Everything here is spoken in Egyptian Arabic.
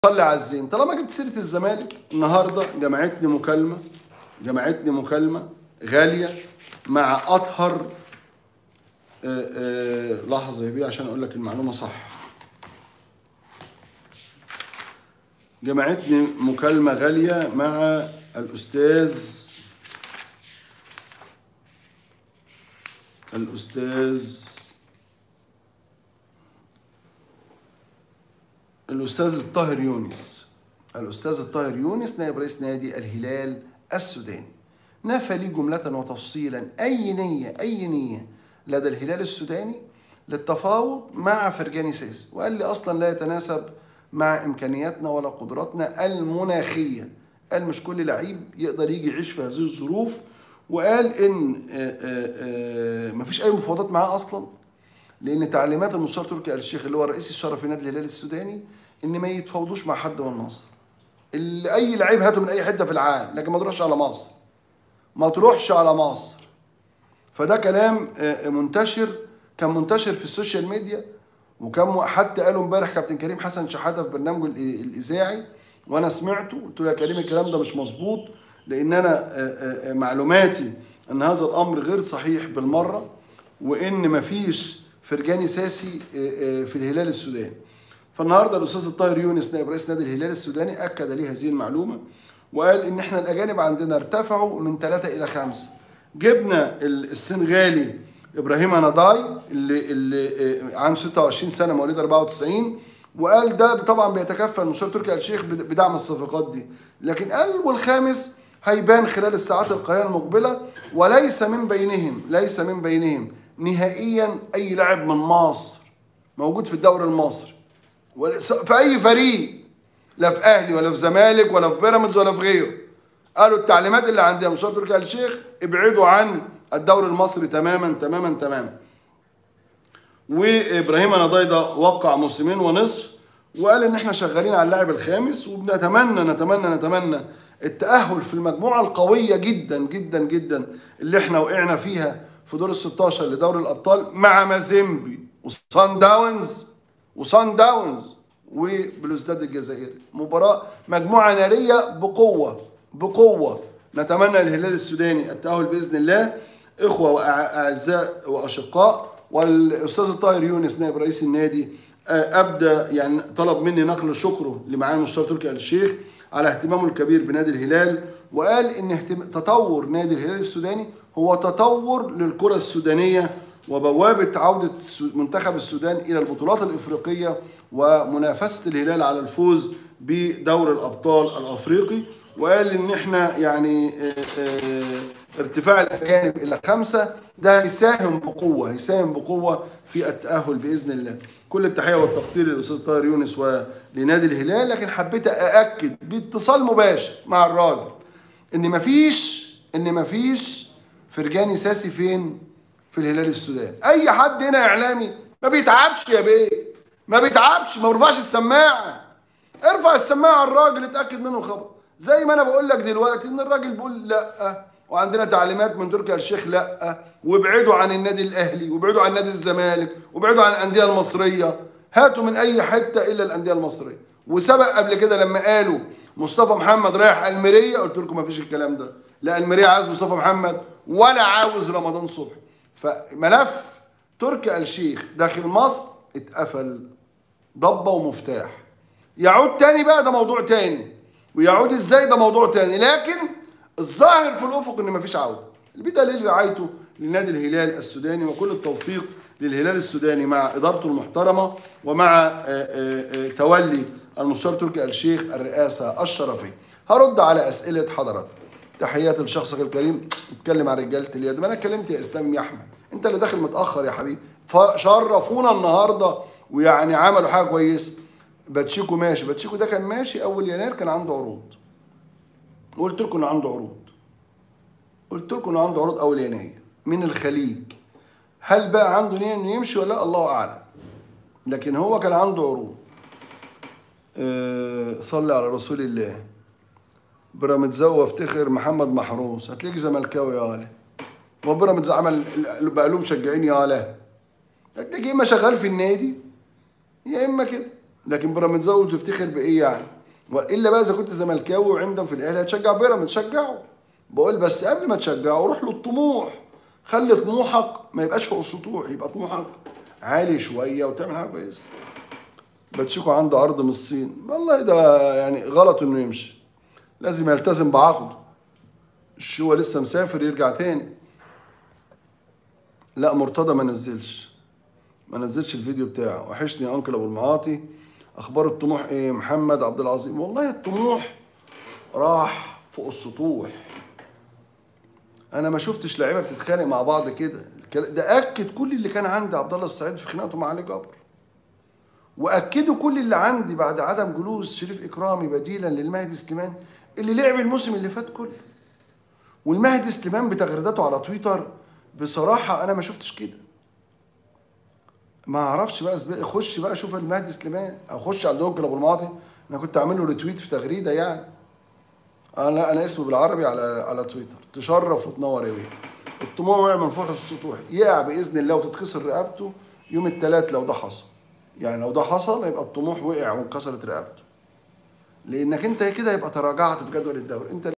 صلي على الزين طالما جبت سيره الزمالك النهارده جمعتني مكالمه جمعتني مكالمه غاليه مع اطهر آه، آه، لحظه يا بيه عشان اقول لك المعلومه صح جمعتني مكالمه غاليه مع الاستاذ الاستاذ الأستاذ الطاهر يونس الأستاذ الطاهر يونس نائب رئيس نادي الهلال السوداني نفى لي جملة وتفصيلا أي نية أي نية لدى الهلال السوداني للتفاوض مع فرجاني ساسي وقال لي أصلا لا يتناسب مع إمكانياتنا ولا قدراتنا المناخية قال مش كل لعيب يقدر يجي يعيش في هذه الظروف وقال إن آه، آه، آه، مفيش أي مفاوضات معاه أصلا لان تعليمات المستشار تركي آل الشيخ اللي هو الرئيس الشرفي نادي الهلال السوداني ان ما يتفاوضوش مع حد من مصر اللي اي لعيب هاته من اي حته في العالم لكن ما تروحش على مصر ما تروحش على مصر فده كلام آه، منتشر كان منتشر في السوشيال ميديا وكان حتى قالوا امبارح كابتن كريم حسن شحاته في برنامجه الإ- الاذاعي وانا سمعته قلت له يا كريم الكلام ده مش مظبوط لان انا آه، آه، آه، معلوماتي ان هذا الامر غير صحيح بالمره وان مفيش فرجاني ساسي آه، آه، في الهلال السوداني فالنهارده الاستاذ الطاهر يونس نائب رئيس نادي الهلال السوداني اكد لي هذه المعلومه وقال ان احنا الاجانب عندنا ارتفعوا من ثلاثه الى خمسه جبنا ال- السنغالي ابراهيم نضاي اللي اللي آه، عنده 26 سنه مواليد 94 وقال ده طبعا بيتكفل المستشار تركي آل الشيخ بد- بدعم الصفقات دي لكن قال والخامس هيبان خلال الساعات القليله المقبله وليس من بينهم ليس من بينهم نهائيا اي لاعب من مصر موجود في الدوري المصري ولا- في اي فريق لا في اهلي ولا في زمالك ولا في بيراميدز ولا في غيره قالوا التعليمات اللي عندنا مستشار تركي آل الشيخ ابعدوا عن الدوري المصري تماما تماما تماما وابراهيم نضايده وقع موسمين ونصف وقال ان احنا شغالين على اللاعب الخامس وبنتمنى نتمنى نتمنى التاهل في المجموعه القويه جدا جدا جدا اللي احنا وقعنا فيها في دور ال 16 لدوري الابطال مع مازيمبي وصن داونز وصن داونز وبلوزداد الجزائري مباراه مجموعه ناريه بقوه بقوه نتمنى للهلال السوداني التاهل باذن الله اخوه واعزاء واشقاء والاستاذ الطاهر يونس نائب رئيس النادي آه، ابدا يعني طلب مني نقل شكره لمعالي المستشار تركي آل الشيخ على اهتمامه الكبير بنادي الهلال وقال ان اهتم... تطور نادي الهلال السوداني هو تطور للكره السودانيه وبوابه عوده السو- منتخب السودان الى البطولات الافريقيه ومنافسه الهلال على الفوز بدور الابطال الافريقي وقال ان احنا يعني آه، آه، ارتفاع الاجانب الى خمسه ده هيساهم بقوه هيساهم بقوه في التاهل باذن الله كل التحيه والتقدير للاستاذ طاهر يونس ولنادي الهلال لكن حبيت ااكد باتصال مباشر مع الراجل ان مفيش ان مفيش فرجاني ساسي فين في الهلال السوداني اي حد هنا اعلامي ما بيتعبش يا بيه ما بيتعبش ما بيرفعش السماعه ارفع السماعه على الراجل اتاكد منه الخبر زي ما انا بقول لك دلوقتي ان الراجل بيقول لا وعندنا تعليمات من تركي آل الشيخ لا وابعدوا عن النادي الاهلي وابعدوا عن نادي الزمالك وابعدوا عن الانديه المصريه هاتوا من اي حته الا الانديه المصريه وسبق قبل كده لما قالوا مصطفى محمد رايح الميريه قلت لكم ما فيش الكلام ده لا الميريه عاوز مصطفى محمد ولا عاوز رمضان صبحي فملف تركي آل الشيخ داخل مصر اتقفل ضبه ومفتاح يعود تاني بقى ده موضوع تاني ويعود ازاي ده موضوع تاني لكن الظاهر في الافق ان مفيش عوده بدليل رعايته لنادي الهلال السوداني وكل التوفيق للهلال السوداني مع ادارته المحترمه ومع آه، آه، آه، تولي المستشار تركي آل الشيخ الرئاسه الشرفيه هرد على اسئله حضراتكم تحياتي لشخصك الكريم اتكلم عن رجاله اليد ما انا اتكلمت يا اسلام يا احمد انت اللي داخل متاخر يا حبيبي فشرفونا النهارده ويعني عملوا حاجه كويسه باتشيكو ماشي باتشيكو ده كان ماشي اول يناير كان عنده عروض قلت لكم انه عنده عروض قلت لكم انه عنده عروض اول يناير من الخليج هل بقى عنده نيه انه يمشي ولا لا الله اعلم لكن هو كان عنده عروض أه صلي على رسول الله بيراميدز وافتخر محمد محروس هتلاقيك زملكاوي يا ولا هو بيراميدز عمل بقى له مشجعين يا ولا هتلاقيك يا اما شغال في النادي يا اما كده لكن بيراميدز اول تفتخر بايه يعني والا بقى اذا كنت زملكاوي وعندهم في الاهلي هتشجع بيراميدز شجعه بقول بس قبل ما تشجعه روح للطموح خلي طموحك ما يبقاش فوق السطوح يبقى طموحك عالي شويه وتعمل حاجه كويسه باتشيكو عنده عرض من الصين والله ده يعني غلط انه يمشي لازم يلتزم بعقده الشو لسه مسافر يرجع تاني لا مرتضى ما نزلش ما نزلش الفيديو بتاعه وحشني يا انكل ابو المعاطي اخبار الطموح ايه محمد عبد العظيم والله الطموح راح فوق السطوح انا ما شفتش لعيبه بتتخانق مع بعض كده الكلا- ده اكد كل اللي كان عندي عبد الله السعيد في خناقته مع علي جبر واكدوا كل اللي عندي بعد عدم جلوس شريف اكرامي بديلا للمهدي سليمان اللي لعب الموسم اللي فات كله والمهدي سليمان بتغريداته على تويتر بصراحه انا ما شفتش كده ما اعرفش بقى زب- خش بقى شوف المهدي سليمان او خش على الدونكل ابو المعاطي انا كنت عامل له ريتويت في تغريده يعني انا انا اسمه بالعربي على على تويتر تشرف وتنور يا بيه الطموح وقع من فوق السطوح يقع باذن الله وتتكسر رقبته يوم الثلاث لو ده حصل يعني لو ده حصل يبقى الطموح وقع وانكسرت رقبته لانك انت كده يبقى تراجعت في جدول الدوري انت